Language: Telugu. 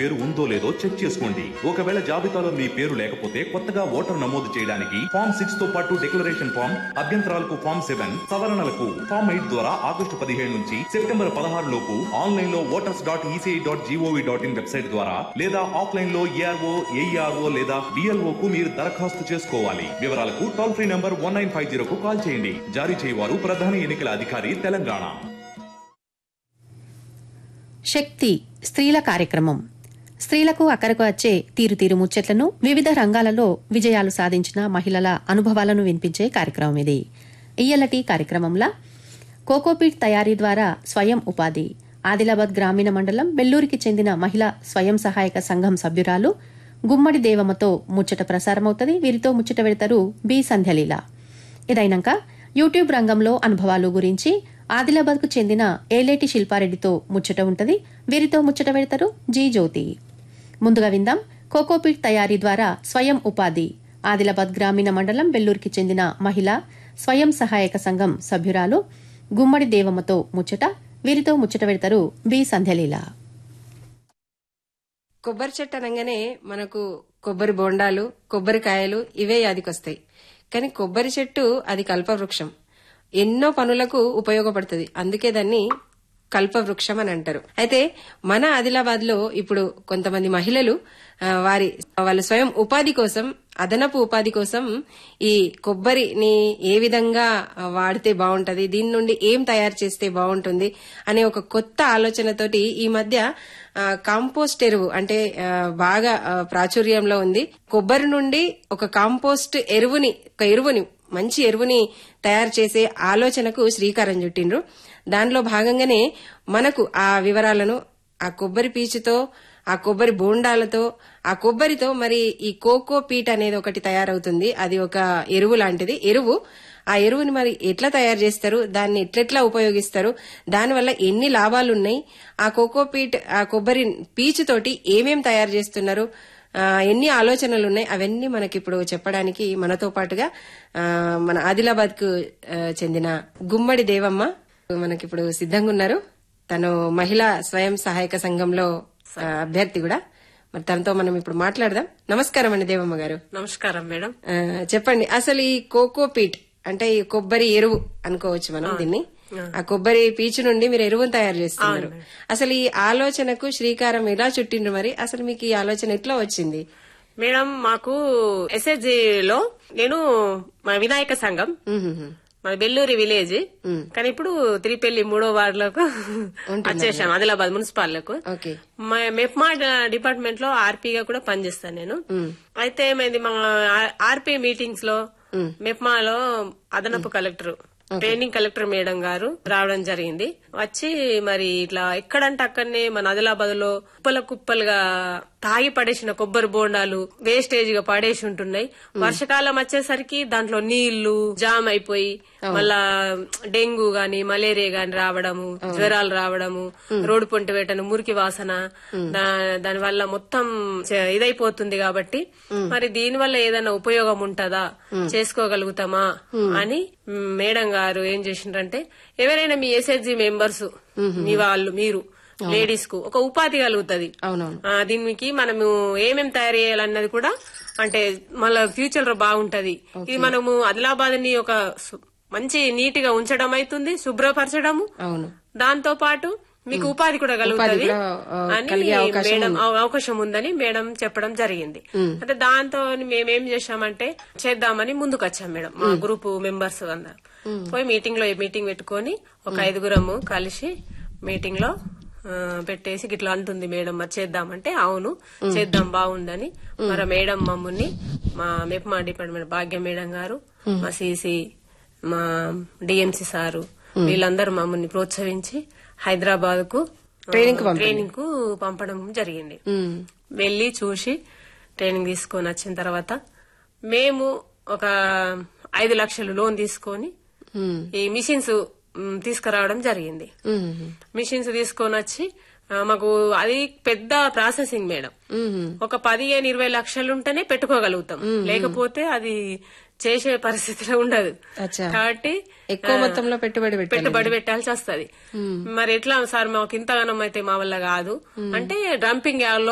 పేరు ఉందో లేదో చెక్ చేసుకోండి ఒకవేళ జాబితాలో మీ పేరు లేకపోతే కొత్తగా ఓటర్ నమోదు చేయడానికి ఫామ్ సిక్స్ తో పాటు డిక్లరేషన్ ఫామ్ అభ్యంతరాలకు ఫామ్ సెవెన్ సవరణలకు ఫామ్ ఎయిట్ ద్వారా ఆగస్టు పదిహేడు నుంచి సెప్టెంబర్ పదహారు లోపు ఆన్లైన్ లో voters dot ECI dot GOV dot in website ద్వారా లేదా ఆఫ్లైన్ లో ఏఆర్ఓ ఏఈఆర్ఓ లేదా బిఎల్ఓ కు మీరు దరఖాస్తు చేసుకోవాలి వివరాలకు toll free number one nine five zero కు కాల్ చేయండి జారీ చేయవారు ప్రధాన ఎన్నికల అధికారి తెలంగాణ శక్తి స్త్రీల కార్యక్రమం స్త్రీలకు అక్కరకు వచ్చే తీరు తీరు ముచ్చట్లను వివిధ రంగాలలో విజయాలు సాధించిన మహిళల అనుభవాలను వినిపించే కార్యక్రమం ఇది ఇయ్యలటి కార్యక్రమంలా కోకోపీట్ తయారీ ద్వారా స్వయం ఉపాధి ఆదిలాబాద్ గ్రామీణ మండలం బెల్లూరికి చెందిన మహిళా స్వయం సహాయక సంఘం సభ్యురాలు గుమ్మడి దేవమ్మతో ముచ్చట ప్రసారమవుతుంది వీరితో ముచ్చట పెడతారు బి సంధ్యలీల ఇదైనాక యూట్యూబ్ రంగంలో అనుభవాలు గురించి ఆదిలాబాద్కు చెందిన ఏలేటి శిల్పారెడ్డితో ముచ్చట ఉంటది వీరితో ముచ్చట పెడతారు జీ జ్యోతి ముందుగా విందాం కోకోపీట్ తయారీ ద్వారా స్వయం ఉపాధి ఆదిలాబాద్ గ్రామీణ మండలం బెల్లూరుకి చెందిన మహిళ స్వయం సహాయక సంఘం సభ్యురాలు గుమ్మడి దేవమ్మతో ముచ్చట వీరితో ముచ్చట పెడతారు బి సంధ్యలీల కొబ్బరి చెట్టు అనగానే మనకు కొబ్బరి బొండాలు కొబ్బరికాయలు ఇవే యాదికొస్తాయి కానీ కొబ్బరి చెట్టు అది కల్పవృక్షం ఎన్నో పనులకు ఉపయోగపడుతుంది అందుకే దాన్ని కల్పవృక్షం అని అంటారు అయితే మన ఆదిలాబాద్ లో ఇప్పుడు కొంతమంది మహిళలు ఆ, వారి వాళ్ళ స్వయం ఉపాధి కోసం అదనపు ఉపాధి కోసం ఈ కొబ్బరిని ఏ విధంగా ఆ, వాడితే బాగుంటది దీని నుండి ఏం తయారు చేస్తే బాగుంటుంది అనే ఒక కొత్త ఆలోచనతోటి ఈ మధ్య ఆ, కాంపోస్ట్ ఎరువు అంటే ఆ, బాగా ఆ, ప్రాచుర్యంలో ఉంది కొబ్బరి నుండి ఒక కాంపోస్ట్ ఎరువుని ఒక ఎరువుని మంచి ఎరువుని తయారు చేసే ఆలోచనకు శ్రీకారం చుట్టిండ్రు దానిలో భాగంగానే మనకు ఆ వివరాలను ఆ కొబ్బరి పీచుతో ఆ కొబ్బరి బోండాలతో ఆ కొబ్బరితో మరి ఈ కోకో పీట్ అనేది ఒకటి తయారవుతుంది అది ఒక ఎరువు లాంటిది ఎరువు ఆ ఎరువుని మరి ఎట్లా తయారు చేస్తారు దాన్ని ఎట్లెట్లా ఉపయోగిస్తారు దానివల్ల ఎన్ని లాభాలు ఉన్నాయి ఆ కోకో పీట్ ఆ కొబ్బరి పీచుతోటి ఏమేం తయారు చేస్తున్నారు ఆ, ఎన్ని ఆలోచనలు ఉన్నాయి అవన్నీ మనకి ఇప్పుడు చెప్పడానికి మనతో పాటుగా ఆ, మన ఆదిలాబాద్ కు చెందిన గుమ్మడి దేవమ్మ మనకి ఇప్పుడు సిద్ధంగా ఉన్నారు తను మహిళా స్వయం సహాయక సంఘంలో ఆ, అభ్యర్థి కూడా మరి తనతో మనం ఇప్పుడు మాట్లాడదాం నమస్కారం అండి దేవమ్మ గారు నమస్కారం మేడం ఆ, చెప్పండి అసలు ఈ కోకో పీట్ అంటే ఈ కొబ్బరి ఎరువు అనుకోవచ్చు మనం దీన్ని ఆ కొబ్బరి పీచు నుండి మీరు ఎరువును తయారు చేస్తున్నారు అసలు ఈ ఆలోచనకు శ్రీకారం ఎలా చుట్టిండ్రు మరి అసలు మీకు ఈ ఆలోచన ఎట్లా వచ్చింది మేడం మాకు ఎస్ఎస్జి లో నేను మా వినాయక సంఘం మా బెల్లూరి విలేజ్ కానీ ఇప్పుడు త్రిపెల్లి మూడో వార్డులకు వచ్చేసాం ఆదిలాబాద్ మున్సిపాల్లకు ఓకే మా మెప్మా డిపార్ట్మెంట్ లో ఆర్పీగా కూడా పనిచేస్తాను నేను అయితే ఏమైంది మా ఆర్పీ మీటింగ్స్ లో మెప్మాలో అదనపు కలెక్టర్ ట్రైనింగ్ కలెక్టర్ మేడం గారు రావడం జరిగింది వచ్చి మరి ఇట్లా ఎక్కడంటే అక్కడనే మన ఆదిలాబాద్ లో కుప్పల కుప్పలుగా తాగి పడేసిన కొబ్బరి బోండాలు వేస్టేజ్ గా పడేసి ఉంటున్నాయి వర్షకాలం వచ్చేసరికి దాంట్లో నీళ్లు జామ్ అయిపోయి మళ్ళా డెంగ్యూ గాని మలేరియా గాని రావడము జ్వరాలు రావడము రోడ్డు పొంటి వేటను మురికి వాసన దా- దాని వల్ల మొత్తం చ- ఇదైపోతుంది కాబట్టి మరి దీని వల్ల ఏదైనా ఉపయోగం ఉంటదా చేసుకోగలుగుతామా అని మ్, మేడం గారు ఏం చేసిండ్రంటే ఎవరైనా మీ ఎస్హెచ్జి మెంబర్స్ మీ వాళ్ళు మీరు లేడీస్ కు ఒక ఉపాధి కలుగుతుంది అవునవును ఆ, దీనికి మనము ఏమేం తయారు చేయాలన్నది కూడా అంటే మళ్ళా ఫ్యూచర్ లో బాగుంటది ఇది మనము ఆదిలాబాద్ ని ఒక సు- మంచి నీట్ గా ఉంచడం అవుతుంది శుభ్రపరచడము అవును దాంతో పాటు మీకు ఉపాధి కూడా కలుగుతుంది కూడా, ఆ, అని కలిగే అవకాశం మేడం అవ- అవకాశం ఉందని మేడం చెప్పడం జరిగింది అంటే దాంతో మేమేం చేశామంటే చేద్దామని ముందుకు వచ్చాం మేడం మా గ్రూప్ మెంబర్స్ అందరం పోయి మీటింగ్ లో మీటింగ్ పెట్టుకొని ఒక ఐదుగురము కలిసి మీటింగ్ లో ఆ, పెట్టేసి ఇట్లా అంటుంది మేడం మరి చేద్దామంటే అవును చేద్దాం బాగుందని మరి మేడం మమ్మల్ని మా మెప్మా డిపార్ట్మెంట్ భాగ్యం మేడం గారు మా సిసి మా డిఎంసి సారు వీళ్ళందరూ మమ్మల్ని ప్రోత్సహించి హైదరాబాద్ కు ట్రైనింగ్ కు పంపడం జరిగింది వెళ్లి చూసి ట్రైనింగ్ తీసుకొని వచ్చిన తర్వాత మేము ఒక ఐదు లక్షలు లోన్ తీసుకొని ఈ మిషన్స్ మ్, తీసుకురావడం జరిగింది మిషన్స్ తీసుకొని వచ్చి ఆ, మాకు అది పెద్ద ప్రాసెసింగ్ మేడం ఒక పదిహేను ఇరవై లక్షలు ఉంటేనే పెట్టుకోగలుగుతాం లేకపోతే అది చేసే పరిస్థితిలో ఉండదు అచ్చా. కాబట్టి ఎక్కువ ఆ, మొత్తంలో పెట్టుబడి పెట్టాలి పెట్టుబడి పెట్టాల్సి వస్తది మరి ఎట్లా సార్ మాకు ఇంతగానం అయితే మా వల్ల కాదు అంటే డంపింగ్ యార్డ్